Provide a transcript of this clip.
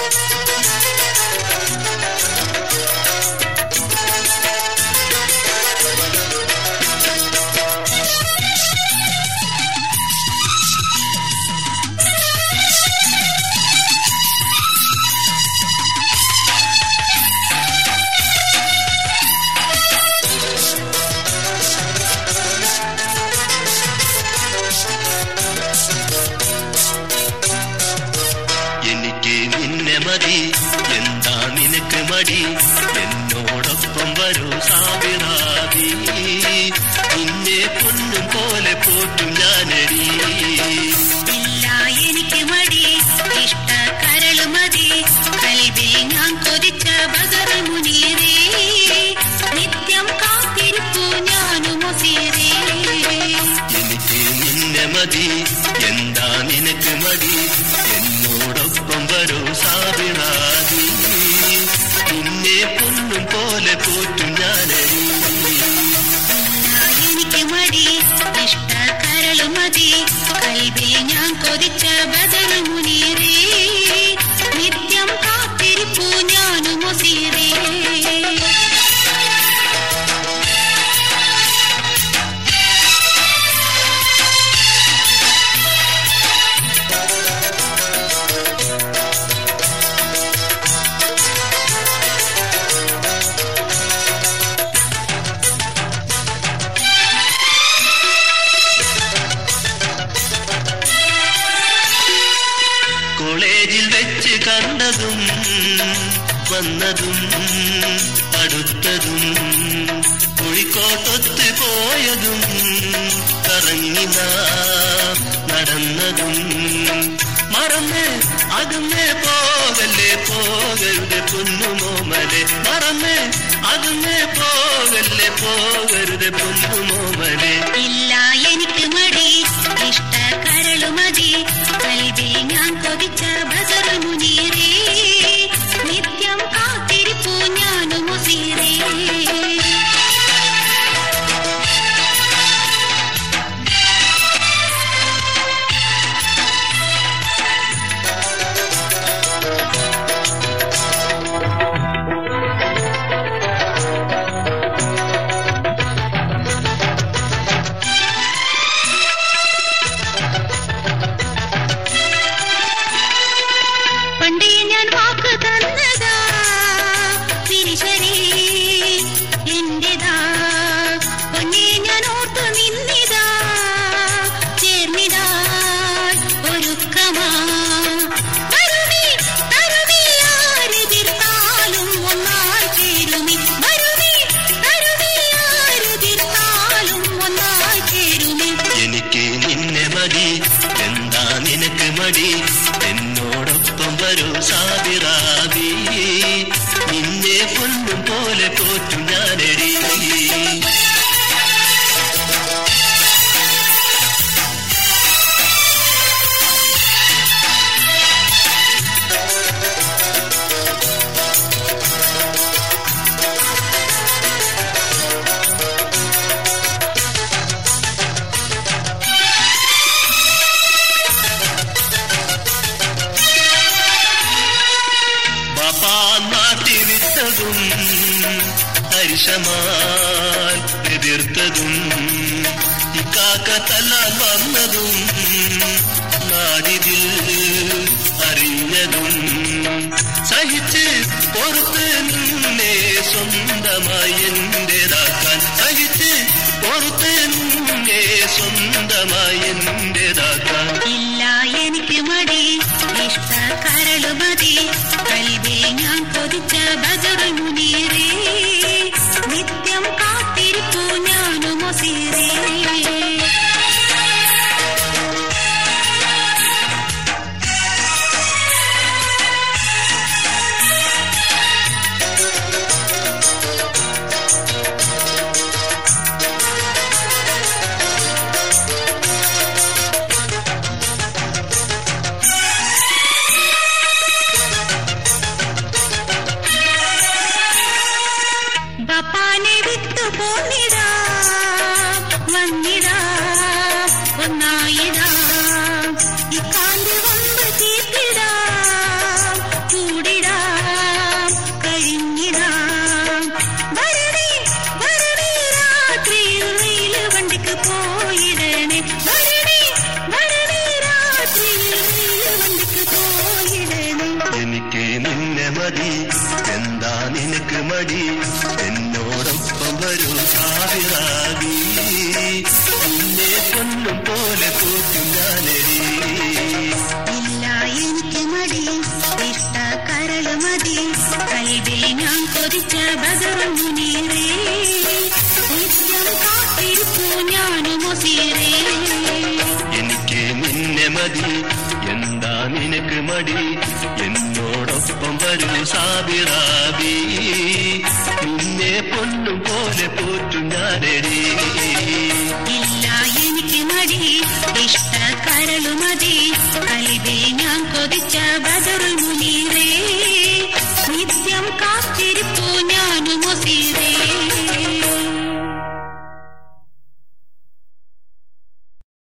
എനിക്ക് നിന്നെ മതി എന്താ നിനക്ക് മടി എന്നോടൊപ്പം വരൂ സാവിറാതി നിന്നെ പൊന്നും പോലെ പോറ്റും ഞാനടി ഇല്ല എനിക്ക് മടി ഇഷ്ട കരളു മതി കൽവിൽ ഞാൻ കൊതിച്ച ബദർ മുനീറേ നിത്യം കാത്തിരിപ്പു ഞാനും മുസീറേ എനിക്ക് നിന്നെ മതി എന്താ നിനക്ക് മടി എന്നോടൊപ്പം വരൂ സാവിറാതി നിന്നെ പൊന്നും പോലെ പോറ്റും ഞാനടി ഇല്ല എനിക്ക് മടി ഇഷ്ട കരളു മതി കൽവിൽ ഞാൻ കൊതിച്ച ബദർ മുനീറേ നിത്യം കാത്തിരിപ്പു ഞാനും മുസീറേ കോളേജിൽ വെച്ച് കണ്ടതും വന്നതും അടുത്തതും കോഴിക്കോട്ടൊത്ത് പോയതും കറങ്ങി നാം നടന്നതും മറന്ന് അകന്നേ പോകല്ലേ പോകരുത് പൊന്നുമോമലെ മറന്ന് അകന്നേ പോകല്ലേ പോകരുത് പൊന്നുമോമലെ ഇല്ല എനിക്ക് മടി ഇഷ്ട കരളു മതി കൽവിൽ ഞാൻ കൊതിച്ച ബദർ മുനീറേ നിത്യം കാത്തിരിപ്പു ഞാനും മുസീറേ പണ്ടേ ഞാൻ വാക്ക് തന്നതാ തിരിച്ചറി എന്റേതാ പൊന്നെ ഞാൻ ഓർത്തു നിന്നിതാ ചേർന്നിതാ ഒരുക്കമാ വരുമേ തരുമേ ആരെതിർത്താലും ഒന്നായി ചേരുമേ വരുമേ തരുമേ ആരെതിർത്താലും ഒന്നായി ചേരുമേ എനിക്ക് നിന്നെ മതി എന്താ നിനക്ക് മടി എന്നോടൊപ്പം വരൂ സാവിറാതി നിന്നെ പൊന്നും പോലെ പോറ്റും ഞാനടി ബാപ്പാ നാട്ടി വിട്ടതും ഹരിഷമാൻ എതിർത്തതും ഇക്കാക്ക തല്ലാൻ വന്നതും നാടിതിൽ അറിഞ്ഞതും സഹിച്ച് പുറത്ത് നിന്നെ സ്വന്തമായി എന്റേതാക്കാൻ സഹിച്ച് പുറത്ത് നിന്നെ സ്വന്തമായി എന്റേതാക്കാൻ ഇല്ല എനിക്ക് മടി ഇഷ്ട കരളു മതി കൽവിൽ ഞാൻ കൊതിച്ച ബദർ മുനീറേ നിത്യം കാത്തിരിപ്പു ഞാനും മുസീറേ മതി എന്താ നിനക്ക് മടി എന്നോടൊപ്പം വരൂ സാവിറാകി നിന്നെ പൊന്നും പോലെ കൂട്ടും ഞാനെടി ഇല്ല എനിക്ക് മടി ഇഷ്ട കരള് മതി കൽവിൽ ഞാൻ കൊതിച്ച ബദറുമുനീറേ നിത്യം കാത്തിരിപ്പു ഞാനും ഒസീറേ എനിക്ക് നിന്നെ മതി എന്താ നിനക്ക് മടി എന്നോടൊപ്പം വരൂ സാബിറാബി നിന്നെ പൊന്നും പോലെ പോറ്റും ഞാനെടി ഇല്ല എനിക്ക് മടി ഇഷ്ട കരളു മതി കൽവിൽ ഞാൻ കൊതിച്ച ബദറുമുനീറേ നിത്യം കാത്തിരിപ്പു ഞാനും ഒസീറേ